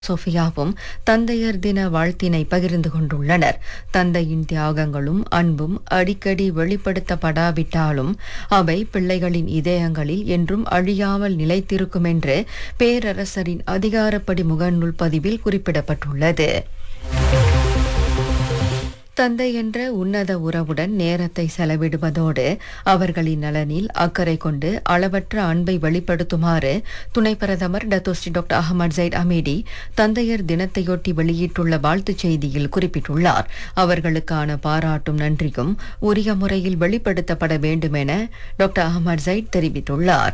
சோஃபியாவும் தந்தையர் தின வாழ்த்தினை பகிர்ந்து கொண்டுள்ளனர் தந்தையின் தியாகங்களும் அன்பும் அடிக்கடி வெளிப்படுத்தப்படாவிட்டாலும் அவை பிள்ளைகளின் இதயங்களில் என்றும் அழியாமல் நிலைத்திருக்கும் என்று பேரரசரின் அதிகாரப்படி முகநூல் பதிவில் குறிப்பிடப்பட்டுள்ளது தந்தை என்ற உன்னத உறவுடன் நேரத்தை செலவிடுவதோடு அவர்களின் நலனில் அக்கறை கொண்டு அளவற்ற அன்பை வெளிப்படுத்துமாறு துணை பிரதமர் Datuk Seri doctor Ahmad Zahid Hamidi தந்தையர் தினத்தையொட்டி வெளியிட்டுள்ள வாழ்த்துச் செய்தியில் குறிப்பிட்டுள்ளார் அவர்களுக்கான பாராட்டும் நன்றியும் உரிய முறையில் வெளிப்படுத்தப்பட வேண்டும் என டாக்டர் அகமது ஜைட் தெரிவித்துள்ளார்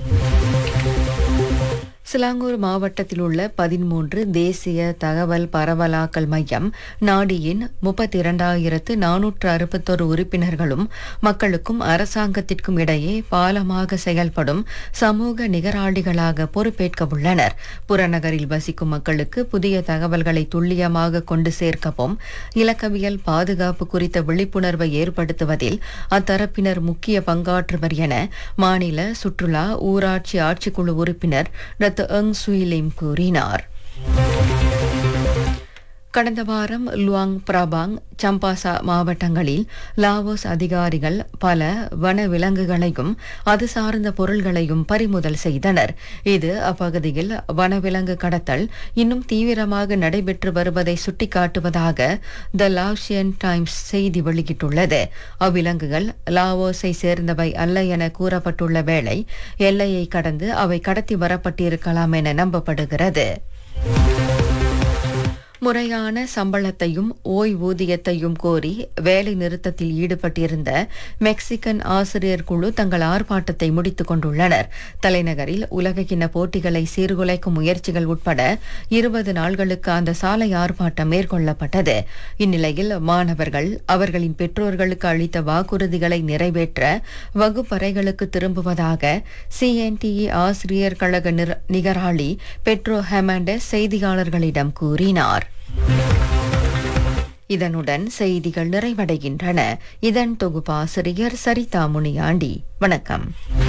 சிலாங்கூர் மாவட்டத்தில் உள்ள பதிமூன்று தேசிய தகவல் பரவலாக்கல் மையம் நாடியின் முப்பத்தி இரண்டாயிரத்து நானூற்று அறுபத்தொரு உறுப்பினர்களும் மக்களுக்கும் அரசாங்கத்திற்கும் இடையே பாலமாக செயல்படும் சமூக நிகராளிகளாக பொறுப்பேற்க உள்ளனர் புறநகரில் வசிக்கும் மக்களுக்கு புதிய தகவல்களை துல்லியமாக கொண்டு சேர்க்கவும் இலக்கவியல் பாதுகாப்பு குறித்த விழிப்புணர்வை ஏற்படுத்துவதில் அத்தரப்பினர் முக்கிய பங்காற்றுவர் என மாநில சுற்றுலா ஊராட்சி ஆட்சிக்குழு உறுப்பினர் டாக்டர் எங் சுயிலிம் கூறினார் கடந்த வாரம் லுவாங் பிரபாங் சம்பாசா மாவட்டங்களில் லாவோஸ் அதிகாரிகள் பல வன விலங்குகளையும் அது சார்ந்த பொருள்களையும் பறிமுதல் செய்தனர் இது அப்பகுதியில் வனவிலங்கு கடத்தல் இன்னும் தீவிரமாக நடைபெற்று வருவதை சுட்டிக்காட்டுவதாக த லாவ்ஷியன் டைம்ஸ் செய்தி வெளியிட்டுள்ளது அவ்விலங்குகள் லாவோஸை சேர்ந்தவை அல்ல என கூறப்பட்டுள்ள வேளை எல்லையை கடந்து அவை கடத்தி வரப்பட்டிருக்கலாம் என நம்பப்படுகிறது முறையான சம்பளத்தையும் ஓய்வூதியத்தையும் கோரி வேலை நிறுத்தத்தில் ஈடுபட்டிருந்த மெக்சிகன் ஆசிரியர் குழு தங்கள் ஆர்ப்பாட்டத்தை முடித்துக் கொண்டுள்ளனர் தலைநகரில் உலகக்கிண்ண போட்டிகளை சீர்குலைக்கும் முயற்சிகள் உட்பட இருபது நாள்களுக்கு அந்த சாலை ஆர்ப்பாட்டம் மேற்கொள்ளப்பட்டது இந்நிலையில் மாணவர்கள் அவர்களின் பெற்றோர்களுக்கு அளித்த வாக்குறுதிகளை நிறைவேற்ற வகுப்பறைகளுக்கு திரும்புவதாக சிஎன்டிஇ ஆசிரியர் கழக நிர- நிகராளி பெட்ரோ ஹெமண்டஸ் செய்தியாளர்களிடம் கூறினார் இதனுடன் செய்திகள் நிறைவடைகின்றன இதன் தொகுப்பாசிரியர் சரிதா முனியாண்டி வணக்கம்